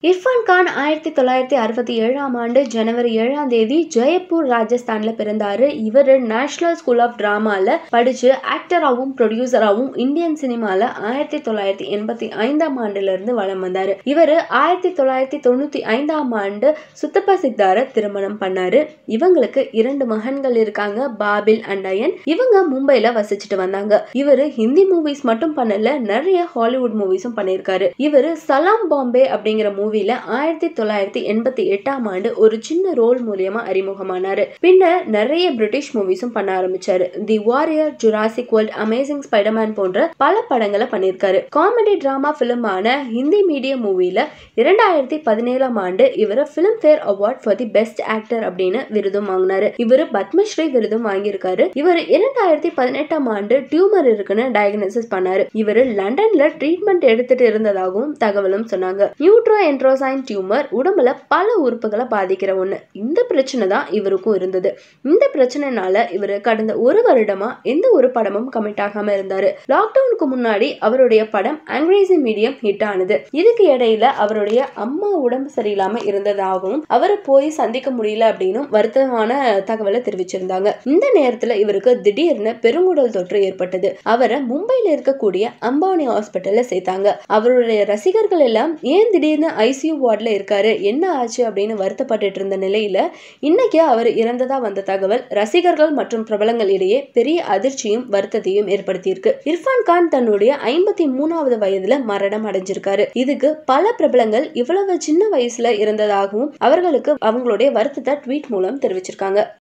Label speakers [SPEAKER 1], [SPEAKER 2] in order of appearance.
[SPEAKER 1] இர்ஃபான் கான் ஆயிரத்தி தொள்ளாயிரத்தி அறுபத்தி ஏழாம் ஆண்டு ஜனவரி ஏழாம் தேதி ஜெயப்பூர் ராஜஸ்தான்ல பிறந்தாரு இவர் நேஷனல் ஸ்கூல் ஆஃப் டிராமால படிச்சு ஆக்டராகவும் ப்ரொடியூசராகவும் இந்தியன் சினிமால ஆயிரத்தி தொள்ளாயிரத்தி எண்பத்தி ஐந்தாம் ஆண்டுல இருந்து வலம் வந்தாரு இவர் ஆயிரத்தி தொள்ளாயிரத்தி தொண்ணூத்தி ஐந்தாம் ஆண்டு சுத்தப்ப சித்தார திருமணம் பண்ணாரு இவங்களுக்கு இரண்டு மகன்கள் இருக்காங்க பாபில் அண்ட் அயன் இவங்க மும்பைல வசிச்சுட்டு வந்தாங்க இவர் ஹிந்தி மூவிஸ் மட்டும் பண்ணல நிறைய ஹாலிவுட் மூவிஸும் பண்ணியிருக்காரு இவர் சலாம் பாம்பே அப்படிங்கிற மூவில ஆயிரத்தி தொள்ளாயிரத்தி எண்பத்தி எட்டாம் ஆண்டு ஒரு சின்ன ரோல் மூலியமா அறிமுகமானாரு பின்னர் நிறைய பிரிட்டிஷ் மூவிஸும் பண்ண ஆரம்பிச்சாரு the Warrior Jurassic World Amazing Spiderman போன்ற பல படங்களை பண்ணியிருக்காரு காமெடி டிராமா பிலிமான ஹிந்தி மீடியம் மூவில இரண்டாயிரத்தி பதினேழாம் ஆண்டு இவர் Filmfare award for the best actor அப்படின்னு விருதும் வாங்கினாரு இவர் பத்மஸ்ரீ விருதும் வாங்கியிருக்காரு இவர் இரண்டாயிரத்தி பதினெட்டாம் ஆண்டு டியூமர் இருக்குன்னு டயக்னோசிஸ் பண்ணாரு இவர் லண்டன்ல ட்ரீட்மெண்ட் எடுத்துட்டு இருந்ததாகவும் தகவலும் சொன்னாங்க நியூட்ரோ என்ட்ரோசைன் டியூமர் உடம்புல பல உறுப்புகளை பாதிக்கிற ஒண்ணு இந்த பிரச்சனை தான் இவருக்கும் இருந்தது இந்த பிரச்சனைனால இவர் கடந்த ஒரு வருடமா எந்த ஒரு படமும் கமிட் ஆகாம இருந்தாரு லாக்டவுனுக்கு முன்னாடி அவருடைய படம் ஆங்கிரேசி மீடியம் ஹிட் ஆனது இதுக்கு இடையில அவருடைய அம்மா உடம்பு சரியில்லாம இருந்ததாகவும் அவரை போய் சந்திக்க முடியல அப்படின்னும் வருத்தமான தகவலை தெரிவிச்சிருந்தாங்க இந்த நேரத்துல இவருக்கு திடீர்னு பெருங்குடல் தொற்று ஏற்பட்டது அவரை மும்பைல இருக்கக்கூடிய அம்பானி ஹாஸ்பிட்டல்ல சேர்த்தாங்க அவருடைய ரசிகர்கள் எல்லாம் ஏன் திடீர்னு ஐசியூ வார்டில் இருக்காரு என்ன ஆச்சு அப்படின்னு வருத்தப்பட்டு இருந்த நிலையில இன்னைக்கு அவர் இறந்ததா வந்த தகவல் ரசிகர்கள் மற்றும் பிரபலங்கள் இடையே பெரிய அதிர்ச்சியும் வருத்தத்தையும் ஏற்படுத்தியிருக்கு இர்ஃபான் கான் தன்னுடைய ஐம்பத்தி மூணாவது வயதுல மரணம் அடைஞ்சிருக்காரு இதுக்கு பல பிரபலங்கள் இவ்வளவு சின்ன வயசுல இருந்ததாகவும் அவர்களுக்கு அவங்களுடைய வருத்தத்தை ட்வீட் மூலம் தெரிவிச்சிருக்காங்க